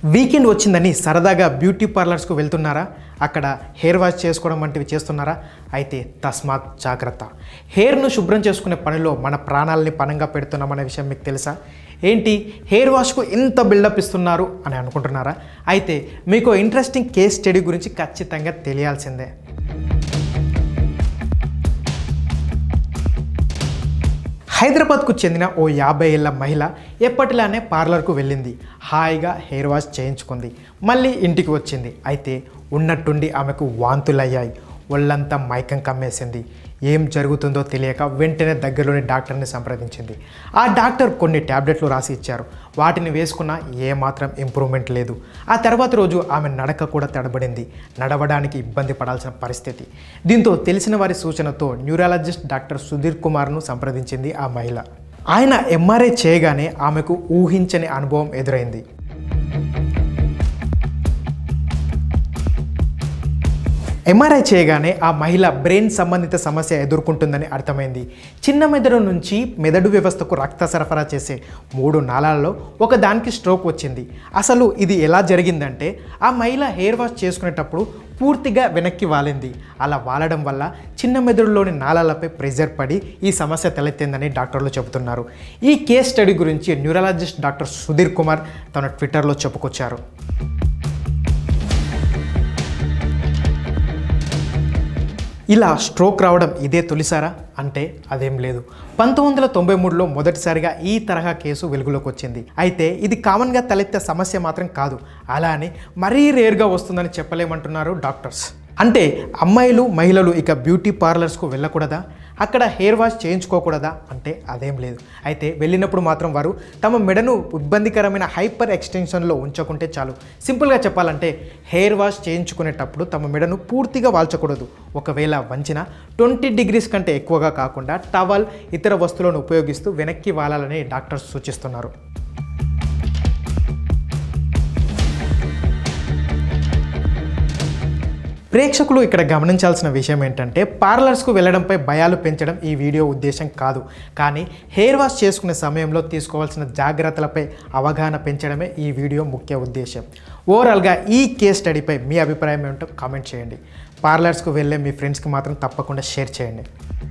weekend వచ్చిందని సరదాగా beauty పార్లర్స్కు వెళ్తున్నారా అక్కడ హెయిర్ వాష్ చేసుకోవడం వంటివి చేస్తున్నారా అయితే తస్మాత్ జాగ్రత్త హెయిర్ను శుభ్రం చేసుకునే పనిలో మన ప్రాణాలని పనంగా పెడుతున్నామనే విషయం మీకు తెలుసా ఏంటి హెయిర్ వాష్కు ఇంత బిల్డప్ ఇస్తున్నారు అని అనుకుంటున్నారా అయితే మీకు ఇంట్రెస్టింగ్ కేస్ స్టడీ గురించి ఖచ్చితంగా తెలియాల్సిందే హైదరాబాద్కు చెందిన ఓ యాభై ఏళ్ళ మహిళ ఎప్పటిలానే పార్లర్కు వెళ్ళింది హాయిగా హెయిర్ వాష్ చేయించుకుంది మళ్ళీ ఇంటికి వచ్చింది అయితే ఉన్నట్టుండి ఆమెకు వాంతులయ్యాయి ఒళ్ళంతా మైకం కమ్మేసింది ఏం జరుగుతుందో తెలియక వెంటనే దగ్గరలోని డాక్టర్ని సంప్రదించింది ఆ డాక్టర్ కొన్ని ట్యాబ్లెట్లు రాసి ఇచ్చారు వాటిని వేసుకున్న ఏమాత్రం ఇంప్రూవ్మెంట్ లేదు ఆ తర్వాత రోజు ఆమె నడక కూడా తడబడింది నడవడానికి ఇబ్బంది పడాల్సిన పరిస్థితి దీంతో తెలిసిన వారి సూచనతో న్యూరాలజిస్ట్ డాక్టర్ సుధీర్ కుమార్ను సంప్రదించింది ఆ మహిళ ఆయన ఎంఆర్ఐ చేయగానే ఆమెకు ఊహించని అనుభవం ఎదురైంది ఎంఆర్ఐ చేయగానే ఆ మహిళ బ్రెయిన్ సంబంధిత సమస్య ఎదుర్కొంటుందని అర్థమైంది చిన్న మెదడు నుంచి మెదడు వ్యవస్థకు రక్త సరఫరా చేసే మూడు నాళాలలో ఒక దానికి స్ట్రోక్ వచ్చింది అసలు ఇది ఎలా జరిగిందంటే ఆ మహిళ హెయిర్ వాష్ చేసుకునేటప్పుడు పూర్తిగా వెనక్కి వాలింది అలా వాలడం వల్ల చిన్న మెదడులోని నాళాలపై ప్రెజర్ పడి ఈ సమస్య తలెత్తిందని డాక్టర్లు చెబుతున్నారు ఈ కేస్ స్టడీ గురించి న్యూరాలజిస్ట్ డాక్టర్ సుధీర్ కుమార్ తన ట్విట్టర్లో చెప్పుకొచ్చారు ఇలా స్ట్రోక్ రావడం ఇదే తొలిసారా అంటే అదేం లేదు పంతొమ్మిది వందల తొంభై మూడులో మొదటిసారిగా ఈ తరహా కేసు వెలుగులోకి వచ్చింది అయితే ఇది కామన్గా తలెత్తే సమస్య మాత్రం కాదు అలా అని మరీ రేర్గా వస్తుందని చెప్పలేమంటున్నారు డాక్టర్స్ అంటే అమ్మాయిలు మహిళలు ఇక బ్యూటీ పార్లర్స్కు వెళ్ళకూడదా అక్కడ హెయిర్ వాష్ చేయించుకోకూడదా అంటే అదేం లేదు అయితే వెళ్ళినప్పుడు మాత్రం వారు తమ మెడను ఇబ్బందికరమైన హైపర్ ఎక్స్టెన్షన్లో ఉంచకుంటే చాలు సింపుల్గా చెప్పాలంటే హెయిర్ వాష్ చేయించుకునేటప్పుడు తమ మెడను పూర్తిగా వాల్చకూడదు ఒకవేళ వంచిన ట్వంటీ డిగ్రీస్ కంటే ఎక్కువగా కాకుండా టవల్ ఇతర వస్తువులను ఉపయోగిస్తూ వెనక్కి వాలాలని డాక్టర్స్ సూచిస్తున్నారు ప్రేక్షకులు ఇక్కడ గమనించాల్సిన విషయం ఏంటంటే పార్లర్స్కు వెళ్ళడంపై భయాలు పెంచడం ఈ వీడియో ఉద్దేశం కాదు కానీ హెయిర్ వాష్ చేసుకునే సమయంలో తీసుకోవాల్సిన జాగ్రత్తలపై అవగాహన పెంచడమే ఈ వీడియో ముఖ్య ఉద్దేశం ఓవరాల్గా ఈ కేస్ స్టడీపై మీ అభిప్రాయం ఏమిటో కామెంట్ చేయండి పార్లర్స్కు వెళ్ళే మీ ఫ్రెండ్స్కి మాత్రం తప్పకుండా షేర్ చేయండి